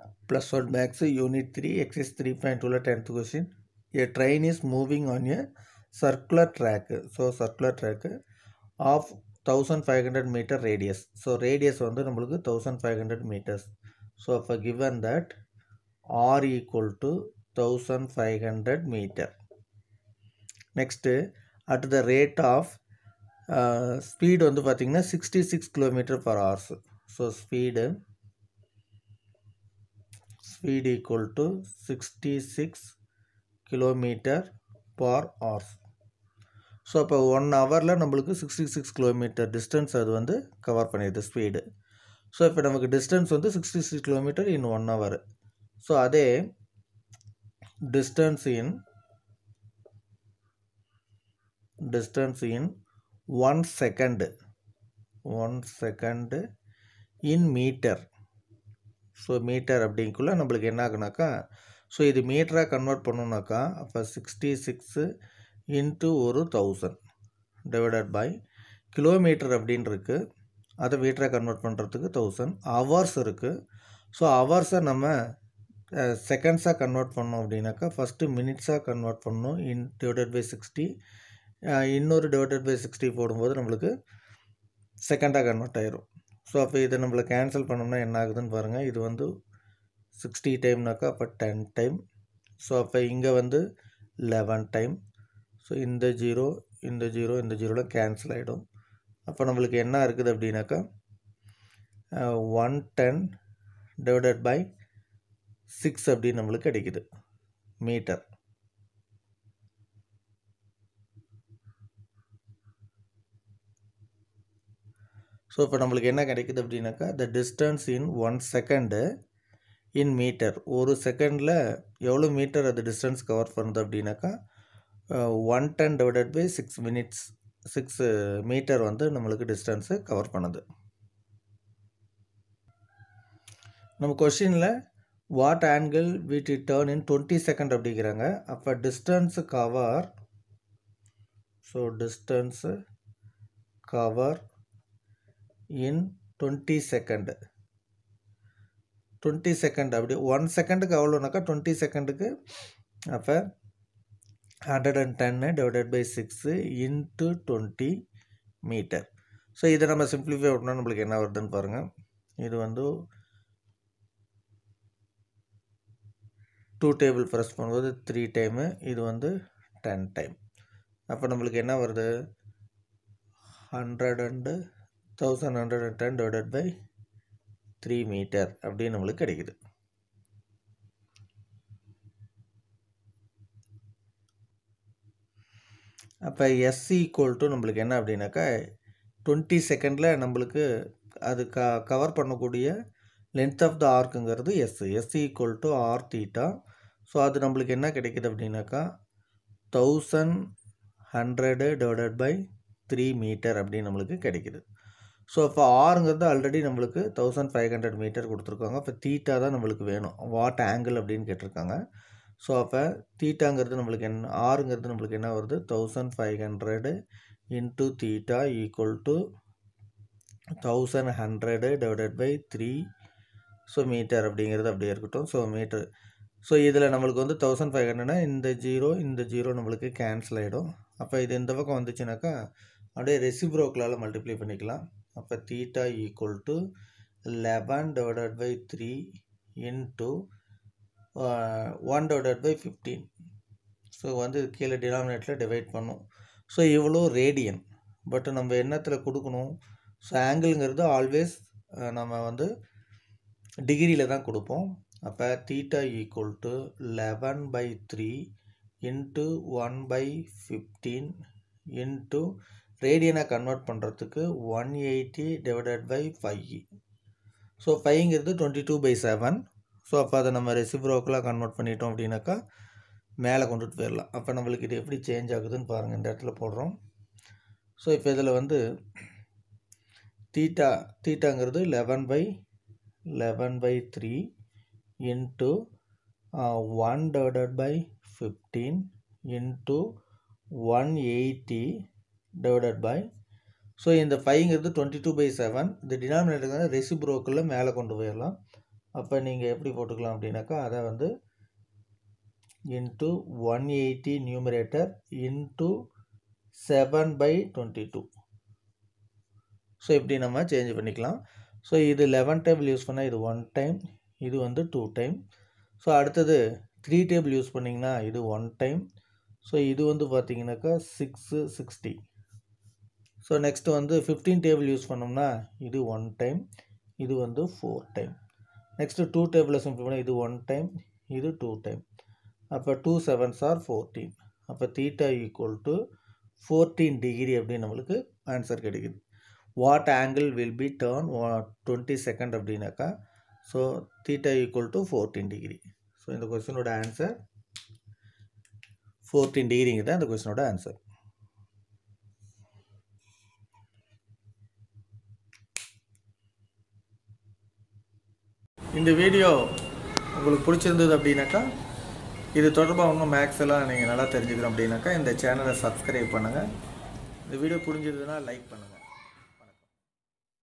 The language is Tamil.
plus 1 max unit 3 exercise 3.2 10th question a train is moving on a circular track so circular track of 1500 meter radius so radius வந்து நம்மளுக்கு 1500 meters so if given that r equal to 1500 meter next at the rate of uh, speed வந்து பார்த்தீங்கன்னா 66 kilometer per hours so speed speed equal to 66 kilometre per hours so அப்போ ஒன் ஹவரில் நம்மளுக்கு சிக்ஸ்டி சிக்ஸ் கிலோமீட்டர் டிஸ்டன்ஸ் அது வந்து கவர் பண்ணிடுது ஸ்பீடு ஸோ இப்போ நமக்கு டிஸ்டன்ஸ் வந்து sixty six kilometre in one hour so அதே distance in distance in one second one second in metre so metre அப்படிங்குள்ள நம்மளுக்கு என்ன ஆகுனாக்கா ஸோ இது மீட்டராக கன்வெர்ட் பண்ணணுனாக்கா அப்போ சிக்ஸ்டி சிக்ஸு இன்ட்டு ஒரு தௌசண்ட் டிவைடட் பை கிலோமீட்டர் அப்படின்னு இருக்குது அதை மீட்டராக கன்வெர்ட் பண்ணுறதுக்கு தௌசண்ட் ஹவர்ஸ் இருக்குது ஸோ ஹவர்ஸை நம்ம செகண்ட்ஸாக கன்வெர்ட் பண்ணோம் அப்படின்னாக்கா ஃபஸ்ட்டு மினிட்ஸாக கன்வெர்ட் பண்ணணும் இன் டிவைடட் பை சிக்ஸ்டி இன்னொரு டிவைடட் பை சிக்ஸ்டி போடும்போது நம்மளுக்கு செகண்டாக கன்வெர்ட் ஆயிரும் ஸோ அப்போ இதை நம்மளை கேன்சல் பண்ணோம்னா என்ன ஆகுதுன்னு பாருங்கள் இது வந்து சிக்ஸ்டி டைம்னாக்கா அப்போ டென் டைம் ஸோ அப்போ இங்கே வந்து லெவன் டைம் ஸோ இந்த ஜீரோ இந்த ஜீரோ இந்த ஜீரோவில் கேன்சல் ஆகிடும் அப்போ நம்மளுக்கு என்ன இருக்குது அப்படின்னாக்கா one ten divided by six அப்படின்னு நம்மளுக்கு கிடைக்குது மீட்டர் ஸோ இப்போ நம்மளுக்கு என்ன கிடைக்குது அப்படின்னாக்கா the distance in one second in metre ஒரு செகண்டில் எவ்வளோ மீட்டர் அது டிஸ்டன்ஸ் கவர் பண்ணுது அப்படின்னாக்கா one ten divided by six minutes six metre வந்து நம்மளுக்கு டிஸ்டன்ஸு கவர் பண்ணுது நம்ம கொஷினில் what angle with it turn in twenty second அப்படிங்கிறாங்க அப்போ distance cover so distance cover in twenty second twenty second அப்படி ஒன் செகண்டுக்கு எவ்வளோனாக்கா டுவெண்ட்டி செகண்டுக்கு அப்போ hundred and ten divided by six into twenty metre so இதை நம்ம சிம்பிளிஃபை பண்ணால் நம்மளுக்கு என்ன வருதுன்னு பாருங்கள் இது வந்து டூ டேபிள் ப்ரெஸ் பண்ணும்போது த்ரீ டைமு இது வந்து டென் டைம் அப்போ நம்மளுக்கு என்ன வருது hundred and thousand hundred and ten divided by three metre அப்படின்னு நம்மளுக்கு கிடைக்குது அப்போ எஸ் ஈக்குவல் டு நம்மளுக்கு என்ன அப்படின்னாக்கா டுவெண்ட்டி செகண்டில் நம்மளுக்கு அது க கவர் பண்ணக்கூடிய லென்த் ஆஃப் த ஆர்க்குங்கிறது S S equal to R theta so அது நம்மளுக்கு என்ன கிடைக்குது அப்படின்னாக்கா thousand hundred divided by three metre அப்படின்னு நம்மளுக்கு கிடைக்குது ஸோ அப்போ ஆறுங்கிறது ஆல்ரெடி நம்மளுக்கு தௌசண்ட் ஃபைவ் ஹண்ட்ரட் மீட்டர் கொடுத்துருக்காங்க அப்போ தீட்டா தான் நம்மளுக்கு வேணும் வாட் ஆங்கிள் அப்படின்னு கேட்டிருக்காங்க ஸோ அப்போ தீட்டாங்கிறது நம்மளுக்கு என்ன ஆறுங்கிறது நம்மளுக்கு என்ன வருது thousand five hundred into theta equal to thousand hundred divided by three so metre அப்படிங்கிறது அப்படியே இருக்கட்டும் ஸோ மீட்டர் ஸோ இதில் நம்மளுக்கு வந்து தௌசண்ட் ஃபைவ் ஹண்ட்ரட்னா இந்த ஜீரோ இந்த ஜீரோ நம்மளுக்கு கேன்சல் ஆகிடும் அப்போ இது இந்த பக்கம் வந்துச்சுனாக்கா அப்படியே ரெசிப்ரோக்களால் மல்டிப்ளை பண்ணிக்கலாம் அப்போ theta equal to eleven divided by three into one divided by fifteen so வந்து கீழே டினாமினேட்டில் டிவைட் பண்ணும் ஸோ இவ்வளோ ரேடியன் பட் நம்ம எண்ணத்தில் கொடுக்கணும் ஸோ ஆங்கிள்ங்கிறது ஆல்வேஸ் நம்ம வந்து டிகிரியில் தான் கொடுப்போம் அப்போ theta equal to eleven by three into one by fifteen into ரேடியனை கன்வெர்ட் பண்ணுறதுக்கு one eighty divided by five so ஃபைவ்ங்கிறது twenty two by seven so அப்போ அதை நம்ம ரெசிப்ரோக்கெலாம் கன்வெர்ட் பண்ணிட்டோம் அப்படின்னாக்கா மேலே கொண்டுட்டு போயிடலாம் அப்போ நம்மளுக்கு இது எப்படி சேஞ்ச் ஆகுதுன்னு பாருங்கள் இந்த இடத்துல போடுறோம் ஸோ இப்போ இதில் வந்து தீட்டா தீட்டாங்கிறது eleven by eleven by three into one divided by fifteen into one eighty divided by so இந்த ஃபைவ்ங்கிறது டுவெண்ட்டி டூ பை செவன் இந்த டினாமினேட்டர் ரெசிப்ரோக்கில் மேலே கொண்டு போயிடலாம் அப்போ நீங்கள் எப்படி போட்டுக்கலாம் அப்படின்னாக்கா அதை வந்து into one eighty numerator into seven by twenty two so இப்படி நம்ம சேஞ்ச் பண்ணிக்கலாம் ஸோ இது லெவன் டேபிள் யூஸ் பண்ணால் இது ஒன் டைம் இது வந்து டூ டைம் ஸோ அடுத்தது த்ரீ டேபிள் யூஸ் பண்ணிங்கன்னா இது ஒன் டைம் ஸோ இது வந்து பார்த்தீங்கன்னாக்கா சிக்ஸு சிக்ஸ்டி ஸோ நெக்ஸ்ட் வந்து ஃபிஃப்டீன் டேபிள் யூஸ் பண்ணோம்னா இது ஒன் டைம் இது வந்து ஃபோர் டைம் நெக்ஸ்ட்டு டூ டேபிளில் சிம்பிள் பண்ணால் இது ஒன் டைம் இது டூ டைம் அப்போ டூ செவன்ஸ் ஆர் ஃபோர்டீன் அப்போ theta equal to fourteen degree அப்படின்னு நம்மளுக்கு ஆன்சர் கிடைக்குது what angle will be turn twenty second அப்படின்னாக்கா so theta equal to fourteen degree so இந்த கொஸ்டினோட ஆன்சர் ஃபோர்டீன் டிகிரிங்க தான் இந்த கொஸ்டினோட ஆன்சர் இந்த வீடியோ உங்களுக்கு பிடிச்சிருந்தது அப்படின்னாக்கா இது தொடர்பாக இன்னும் மேக்ஸ் எல்லாம் நீங்கள் நல்லா தெரிஞ்சுக்கணும் அப்படின்னாக்கா இந்த சேனலை சப்ஸ்கிரைப் பண்ணுங்கள் இந்த வீடியோ புரிஞ்சதுன்னா லைக் பண்ணுங்கள்